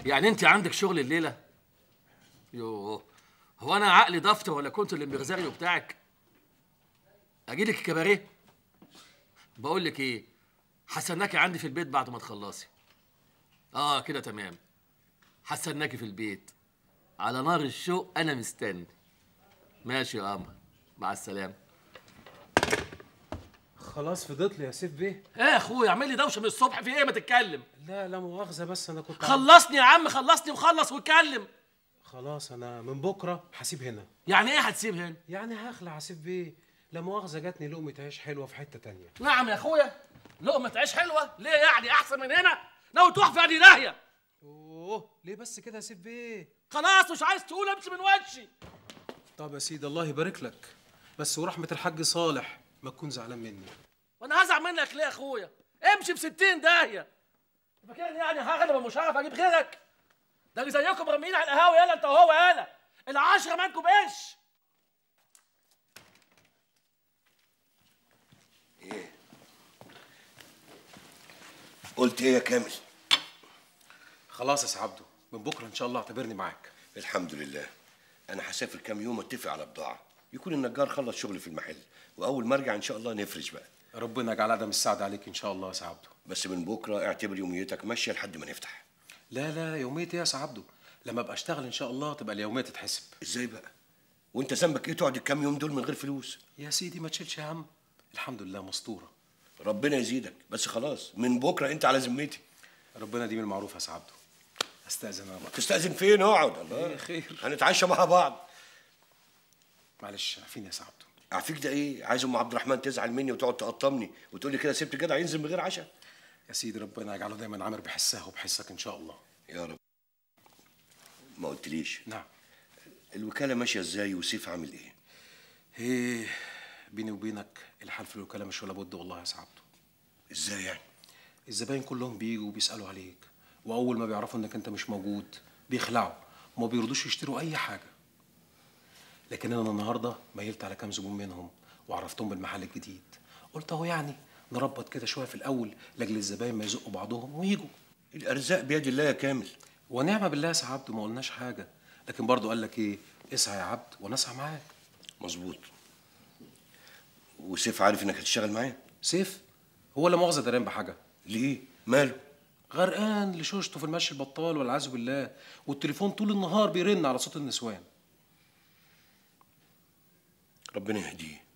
يعني انت عندك شغل الليله يوه هو انا عقلي دفتر ولا كنت اللي مغزري بتاعك اجي لك الكباريه بقول لك ايه حسناكي عندي في البيت بعد ما تخلصي اه كده تمام حسناكي في البيت على نار الشوق انا مستني ماشي يا قمر مع السلامه خلاص فضيت لي يا سيف بيه ايه يا اخويا اعمل لي دوشه من الصبح في ايه ما تتكلم لا لا مؤاخذه بس انا كنت خلصني يا عم خلصني وخلص واتكلم خلاص انا من بكره هسيب هنا يعني ايه هتسيب هنا يعني هخلع يا سيف بيه لا مؤاخذه جاتني لقمه عيش حلوه في حته تانية نعم يا اخويا لقمه عيش حلوه ليه يعني احسن من هنا ناوي تروح في هذه داهيه اوه ليه بس كده يا سيف بيه خلاص مش عايز تقول امشي من وشي طب يا سيدي الله يبارك لك بس ورحمه الحاج صالح ما تكون زعلان مني وانا هزعل منك ليه يا اخويا امشي ب 60 داهيه فاكرني يعني هغلب ومش هعرف اجيب غيرك ده اللي زيكم مرميين على القهاوي يالا انت وهو يالا العشرة مالكم بايش قلت ايه يا كامل خلاص يا سي عبده من بكره ان شاء الله اعتبرني معاك الحمد لله انا هسافر كام يوم اتفق على بضاعه يكون النجار خلص شغل في المحل واول ما ارجع ان شاء الله نفرش بقى ربنا يجعل عدم السعد عليك ان شاء الله يا سي عبده بس من بكره اعتبر يوميتك ماشيه لحد ما نفتح لا لا يوميه ايه يا سي عبده لما ابقى اشتغل ان شاء الله تبقى اليوميه تتحسب ازاي بقى وانت ذنبك ايه تقعد الكام يوم دول من غير فلوس يا سيدي ما تشيلش هم الحمد لله مستوره ربنا يزيدك بس خلاص من بكره انت على ذمتي ربنا دي من المعروف يا سي عبده استاذن انا بقى تستاذن فين اقعد الله إيه خير. هنتعشى مع بعض معلش عارفين يا سي عبده عفيك ده ايه عايز ام عبد الرحمن تزعل مني وتقعد تقطمني وتقول لي كده سبت جدع ينزل من غير عشاء يا سيدي ربنا يجعله دايما عامر بحسها وبحسك ان شاء الله يا رب ما قلتليش نعم الوكاله ماشيه ازاي وسيف عامل ايه ايه بيني وبينك الحال في الوكاله مش ولا بد والله يا سي عبده ازاي يعني الزباين كلهم بيجوا وبيسالوا عليك واول ما بيعرفوا انك انت مش موجود بيخلعوا وما بيرضوش يشتروا اي حاجه لكن انا النهارده ميلت على كام زبون منهم وعرفتهم بالمحل الجديد قلت اهو يعني نربط كده شويه في الاول لاجل الزباين ما يزقوا بعضهم ويجوا الارزاق بيد الله يا كامل ونعمه بالله يا سي عبده ما قلناش حاجه لكن برضه قال لك ايه اسعى يا عبد وانا اسعى معاك مظبوط وسيف عارف انك هتشتغل معاه سيف هو لا مؤاخذه دريان بحاجه ليه ماله غرقان لشوشته في المشي البطال والعياذ بالله والتليفون طول النهار بيرن على صوت النسوان ربنا يهديه